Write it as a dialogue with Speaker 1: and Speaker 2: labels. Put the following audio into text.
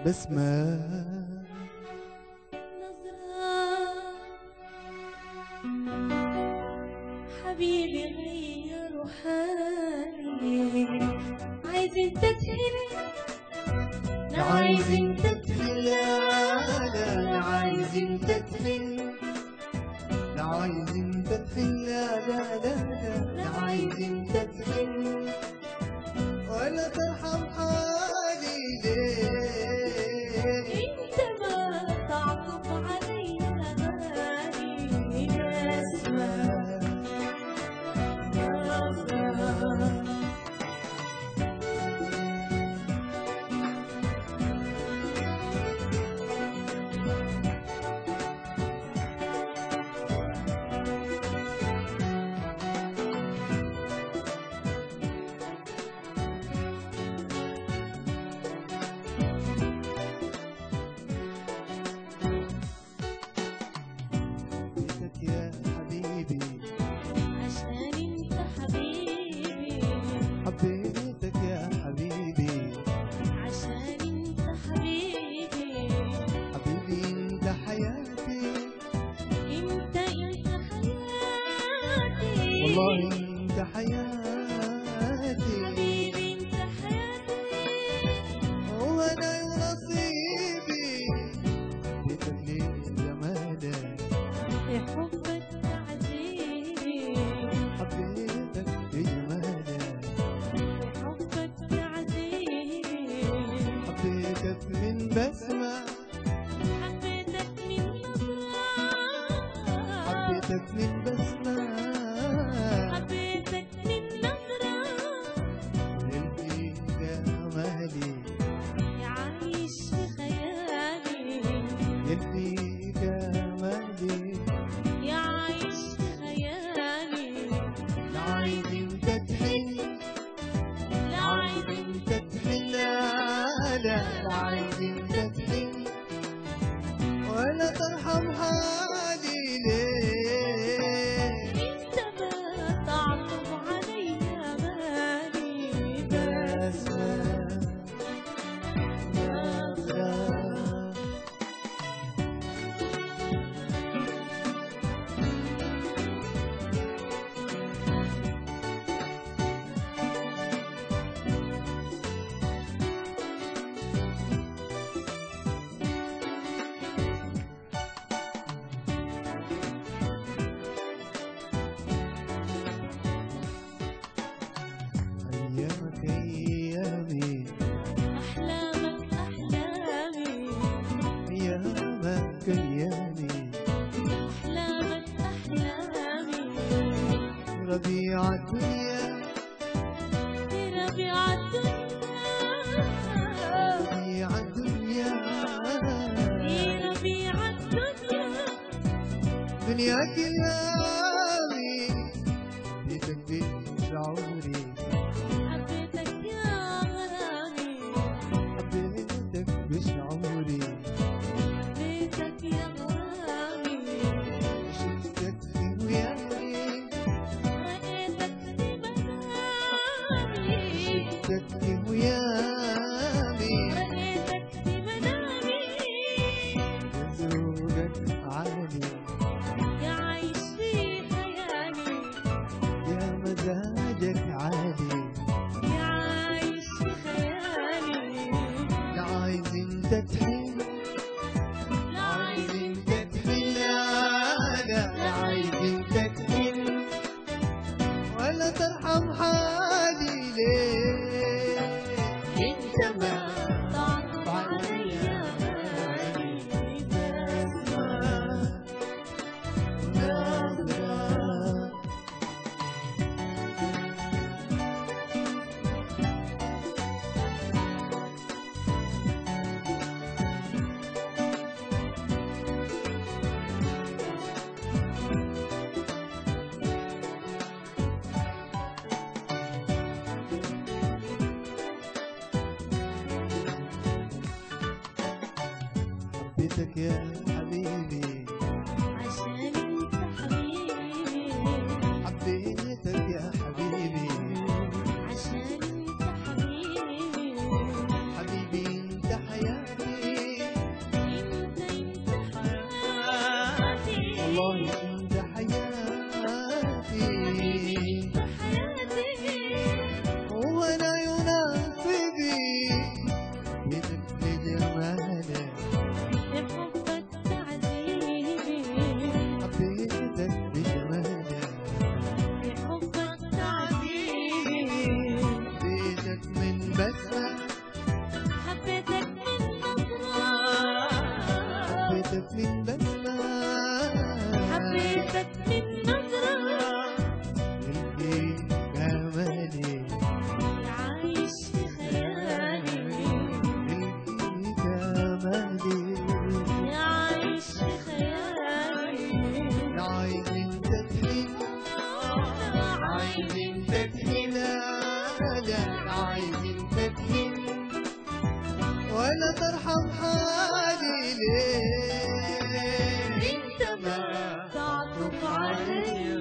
Speaker 1: بسمة
Speaker 2: نظرة حبيبي غير حالي عايز انت تهني
Speaker 1: لا عايز انت تحن لا لا لا عايز انت تحن لا عايز انت تحن لا لا لا لا لا عايز انت تحن ولا ترحم حالي ليه
Speaker 2: انت ما تعطف علي اماني بسمة نظرة
Speaker 1: بيتك يا حبيبي
Speaker 2: عشان انت حبيبي
Speaker 1: حبيتك يا حبيبي
Speaker 2: عشان انت حبيبي
Speaker 1: حبيبي انت حياتي
Speaker 2: انت انت حياتي
Speaker 1: والله انت حياتي
Speaker 2: حبيبي انت حياتي
Speaker 1: وانا نصيبي بيتك ليه جمالك
Speaker 2: لحبك تعذيبي
Speaker 1: حبيتك بجمالك
Speaker 2: لحبك تعذيبي
Speaker 1: حبيتك من بسمة
Speaker 2: حبيتك من نظرة
Speaker 1: حبيتك من بسمة
Speaker 2: حبيتك من نظرة
Speaker 1: يلقي جمالي
Speaker 2: يعيش في خيالي
Speaker 1: يلقي جمالي
Speaker 2: يعيش في خيالي
Speaker 1: لا عايز انت تحن
Speaker 2: لا عايز
Speaker 1: انت تحن لا لا لا عايز انت تحن ولا ترحم حالي ليه
Speaker 2: انت ما تعطف علي اماني بس
Speaker 1: أيامك أيامي
Speaker 2: احلامك احلامي
Speaker 1: أيامك أيامي
Speaker 2: احلامك احلامي
Speaker 1: ربيع الدنيا
Speaker 2: في ربيع الدنيا
Speaker 1: ربيع الدنيا
Speaker 2: في ربيع الدنيا
Speaker 1: دنياك أيامي بتكفي شعوري
Speaker 2: حبيتك يا غرامي
Speaker 1: حبيتك بشعوري
Speaker 2: حبيتك يا غرامي
Speaker 1: شفتك في وياي
Speaker 2: رأيتك في منامي
Speaker 1: شفتك في وياي
Speaker 2: رأيتك في منامي
Speaker 1: ذوقك عالي
Speaker 2: يعيش في خيالي
Speaker 1: يا مزاجك عالي
Speaker 2: يعيش في خيالي
Speaker 1: لا عايز انت تحن
Speaker 2: لا عايز
Speaker 1: انت تحن لا لا لا عايز انت تحن ولا ترحم حالي ليه انت ما
Speaker 2: تعطف علي أماني
Speaker 1: نظرة نظرة حبيتك يا حبيبي
Speaker 2: عشان انت حبيبي
Speaker 1: حبيتك يا حبيبي
Speaker 2: عشان انت حبيبي
Speaker 1: حبيبي انت حياتي ولا ترحم حالي ليه
Speaker 2: انت ما تعطف عليا